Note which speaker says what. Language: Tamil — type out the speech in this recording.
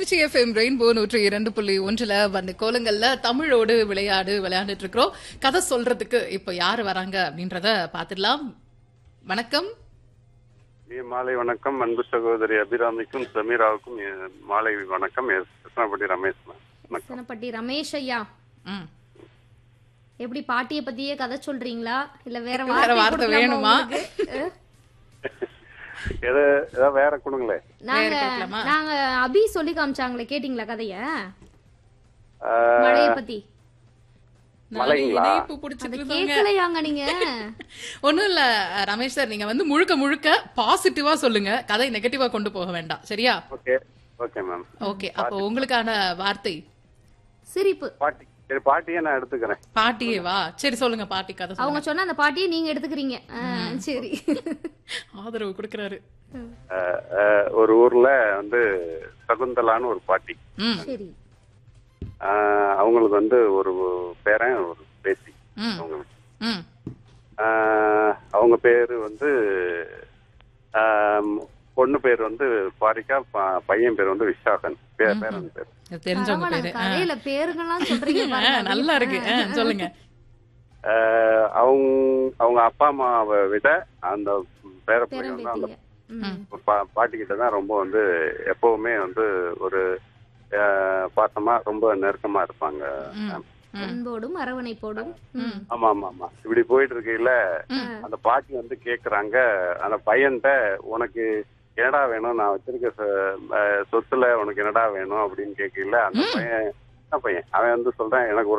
Speaker 1: திருச்சி எஃப்எம் ரெயின்போ நூற்றி இரண்டு புள்ளி ஒன்றுல வந்து கோலங்கள்ல தமிழோடு விளையாடு விளையாண்டுட்டு இருக்கிறோம் கதை சொல்றதுக்கு இப்ப யாரு வராங்க அப்படின்றத பாத்துடலாம் வணக்கம்
Speaker 2: இனிய மாலை வணக்கம் அன்பு சகோதரி அபிராமிக்கும் சமீராவுக்கும் எ- மாலை வணக்கம் எஸ். கிருஷ்ணாபட்டி ரமேஷ் மேம். வணக்கம்
Speaker 3: சனப்பட்டி ரமேஷ் ஐயா
Speaker 1: ம்.
Speaker 3: எப்படி பாட்டிய பத்தியே கதை சொல்றீங்களா இல்ல வேற
Speaker 1: வேற
Speaker 3: வார்த்தை
Speaker 1: வார்த்தை
Speaker 3: கொடுக்கலாமா
Speaker 1: வேணுமா?
Speaker 3: உங்களுக்கு? அஹ்,
Speaker 2: எதை ஏதாவது வேற கொடுங்களேன்
Speaker 3: நாங்க
Speaker 1: கேட்கலாமா?
Speaker 3: நாங்க அபி சொல்லி காமிச்சாங்களே கேட்டிங்களா கதைய
Speaker 2: ஆஹ்,
Speaker 3: மழைய பத்தி
Speaker 1: நாங்க
Speaker 2: மலைங்களா?
Speaker 1: இணைப்பு
Speaker 3: அத
Speaker 1: பிடிச்சிட்டு இருந்தோங்க
Speaker 3: கேட்கலையாங்க நீங்க
Speaker 1: ஒண்ணும் இல்ல ரமேஷ் சார் நீங்க வந்து முழுக்க முழுக்க பாசிட்டிவா சொல்லுங்க கதை நெகட்டிவா கொண்டு போக வேண்டாம் சரியா
Speaker 2: ஓகே ஓகே மேம்
Speaker 1: ஓகே அப்போ உங்களுக்கான வார்த்தை
Speaker 3: சிரிப்பு
Speaker 2: பாட்டி சரி பாட்டியே நான் எடுத்துக்கிறேன்
Speaker 1: பாட்டியே வா சரி சொல்லுங்க பாட்டி கதை
Speaker 3: அவங்க
Speaker 1: சொல்லுங்க
Speaker 3: சொன்ன அந்த பாட்டியை நீங்க எடுத்துக்கிறீங்க அஹ், சரி
Speaker 1: ஆதரவு கொடுக்கறாரு
Speaker 2: ஆஹ், ஆஹ், ஒரு ஊர்ல வந்து சகுந்தலான்னு ஒரு பாட்டி
Speaker 1: ம்
Speaker 3: சரி
Speaker 2: ஆஹ், அவங்களுக்கு வந்து ஒரு பேரன் ஒரு பேத்தி
Speaker 1: ம்
Speaker 2: அவங்களுக்கு
Speaker 1: ம்
Speaker 2: ஆஹ், அவங்க பேரு வந்து ஆஹ், பொண்ணு பேர் வந்து பாரிக்கா ப- பையன் பேர் வந்து விசாகன் பே- பேரன் பேர்
Speaker 1: இது தெரிஞ்சவங்க
Speaker 3: பரவாயில்ல,
Speaker 1: பேரு ஆ.
Speaker 3: கதையில பேருங்கெல்லாம் சொல்றீங்க
Speaker 1: ஆ,
Speaker 3: பாருங்க.
Speaker 1: நல்லா இருக்கு ஆ, சொல்லுங்க
Speaker 2: ஆஹ் அவங்க அவங்க அப்பா அம்மாவை விட அந்த பேர பிள்ளைங்க
Speaker 3: பேரன்
Speaker 2: வந்து அந்த
Speaker 3: பேத்திங்க ம்.
Speaker 2: பா- பாட்டிக்கிட்ட தான் ரொம்ப வந்து எப்பவுமே வந்து ஒரு ஆஹ், பாசமா ரொம்ப நெருக்கமா இருப்பாங்க
Speaker 1: ம், ம்,
Speaker 3: அன்போடும் அரவணைப்போடும் ம்.
Speaker 2: ஆமா ஆமா ஆமா இப்படி போயிட்டு இருக்கையில அந்த பாட்டி வந்து கேக்குறாங்க அந்த பையன்கிட்ட உனக்கு என்னடா வேணும் நான் வச்சிருக்க சொ- ஆஹ், சொத்துல உனக்கு என்னடா வேணும் அப்படின்னு கேட்கல அந்த பையன் என்ன பையன் அவன் வந்து சொல்றான் எனக்கு ஒரு